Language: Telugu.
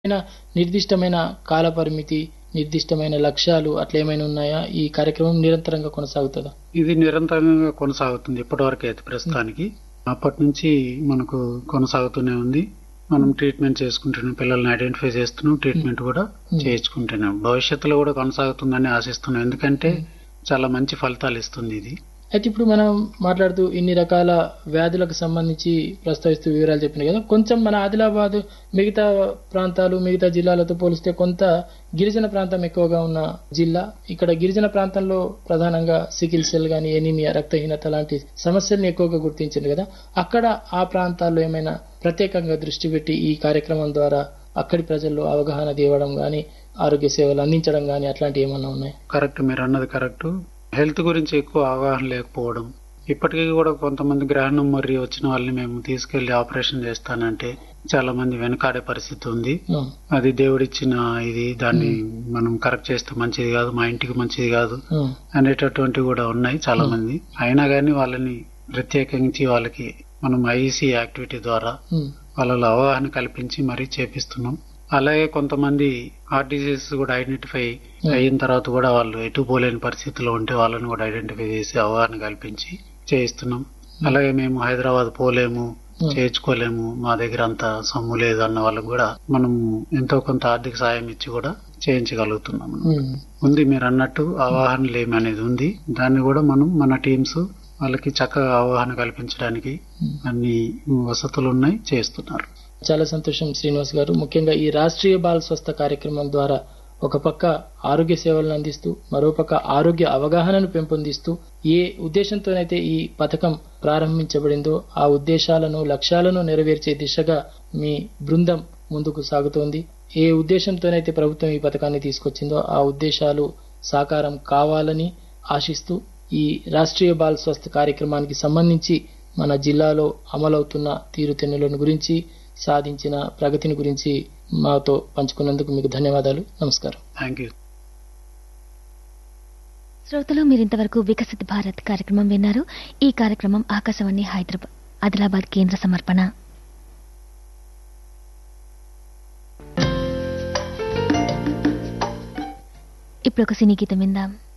ఏమైనా నిర్దిష్టమైన కాల పరిమితి నిర్దిష్టమైన లక్ష్యాలు అట్లా ఏమైనా ఉన్నాయా ఈ కార్యక్రమం నిరంతరంగా కొనసాగుతుందా ఇది నిరంతరంగా కొనసాగుతుంది ఇప్పటివరకు అయితే ప్రస్తుతానికి అప్పటి నుంచి మనకు కొనసాగుతూనే ఉంది మనం ట్రీట్మెంట్ చేసుకుంటున్నాం పిల్లల్ని ఐడెంటిఫై చేస్తున్నాం ట్రీట్మెంట్ కూడా చేయించుకుంటున్నాం భవిష్యత్తులో కూడా కొనసాగుతుందని ఆశిస్తున్నాం ఎందుకంటే చాలా మంచి ఫలితాలు ఇస్తుంది ఇది అయితే ఇప్పుడు మనం మాట్లాడుతూ ఇన్ని రకాల వ్యాధులకు సంబంధించి ప్రస్తావిస్తూ వివరాలు చెప్పినాయి కదా కొంచెం మన ఆదిలాబాద్ మిగతా ప్రాంతాలు మిగతా జిల్లాలతో పోలిస్తే కొంత గిరిజన ప్రాంతం ఎక్కువగా ఉన్న జిల్లా ఇక్కడ గిరిజన ప్రాంతంలో ప్రధానంగా సికిల్ సెల్ గాని ఎనీమియా రక్తహీనత లాంటి సమస్యల్ని ఎక్కువగా గుర్తించింది కదా అక్కడ ఆ ప్రాంతాల్లో ఏమైనా ప్రత్యేకంగా దృష్టి పెట్టి ఈ కార్యక్రమం ద్వారా అక్కడి ప్రజల్లో అవగాహన తేవడం గాని ఆరోగ్య సేవలు అందించడం గాని అట్లాంటివి ఏమన్నా ఉన్నాయి కరెక్ట్ మీరు అన్నది కరెక్ట్ హెల్త్ గురించి ఎక్కువ అవగాహన లేకపోవడం ఇప్పటికీ కూడా కొంతమంది గ్రహణం మరి వచ్చిన వాళ్ళని మేము తీసుకెళ్లి ఆపరేషన్ చేస్తానంటే చాలా మంది వెనకాడే పరిస్థితి ఉంది ఉం. అది దేవుడిచ్చిన ఇది దాన్ని మనం కరెక్ట్ చేస్తే మంచిది కాదు మా ఇంటికి మంచిది కాదు ఉం. అనేటటువంటివి కూడా ఉన్నాయి చాలా మంది అయినా గానీ వాళ్ళని ప్రత్యేకించి వాళ్ళకి మనం ఐఈసీ యాక్టివిటీ ద్వారా ఉం. వాళ్ళలో అవగాహన కల్పించి మరీ చేపిస్తున్నాం అలాగే కొంతమంది హార్ట్ డిసీజ్ కూడా ఐడెంటిఫై అయిన తర్వాత కూడా వాళ్ళు ఎటు పోలేని పరిస్థితిలో ఉంటే వాళ్ళని కూడా ఐడెంటిఫై చేసి అవగాహన కల్పించి చేయిస్తున్నాం అలాగే మేము హైదరాబాద్ పోలేము చేయించుకోలేము మా దగ్గర అంత సొమ్ము లేదు అన్న వాళ్ళకు కూడా మనం ఎంతో కొంత ఆర్థిక సాయం ఇచ్చి కూడా చేయించగలుగుతున్నాం ఉం. ఉంది మీరు అన్నట్టు అవగాహన లేమి అనేది ఉంది దాన్ని కూడా మనం మన టీమ్స్ వాళ్ళకి చక్కగా అవగాహన కల్పించడానికి అన్ని వసతులు ఉన్నాయి చేస్తున్నారు చాలా సంతోషం శ్రీనివాస్ గారు ముఖ్యంగా ఈ రాష్ట్రీయ బాల స్వస్థ కార్యక్రమం ద్వారా ఒక పక్క ఆరోగ్య సేవలను అందిస్తూ మరోపక్క ఆరోగ్య అవగాహనను పెంపొందిస్తూ ఏ ఉద్దేశంతోనైతే ఈ పథకం ప్రారంభించబడిందో ఆ ఉద్దేశాలను లక్ష్యాలను నెరవేర్చే దిశగా మీ బృందం ముందుకు సాగుతోంది ఏ ఉద్దేశంతోనైతే ప్రభుత్వం ఈ పథకాన్ని తీసుకొచ్చిందో ఆ ఉద్దేశాలు సాకారం కావాలని ఆశిస్తూ ఈ రాష్ట్రీయ బాల్ స్వస్థ కార్యక్రమానికి సంబంధించి మన జిల్లాలో అమలవుతున్న తీరుతెన్నులను గురించి సాధించిన ప్రగతిని గురించి మాతో పంచుకున్నందుకు మీకు ధన్యవాదాలు నమస్కారం థ్యాంక్ యూ శ్రోతలు మీరింతవరకు వికసిత్ భారత్ కార్యక్రమం విన్నారు ఈ కార్యక్రమం ఆకాశవాణి హైదరాబాద్ ఆదిలాబాద్ కేంద్ర సమర్పణ ఇప్పుడు ఒక సినీ గీతం విందాం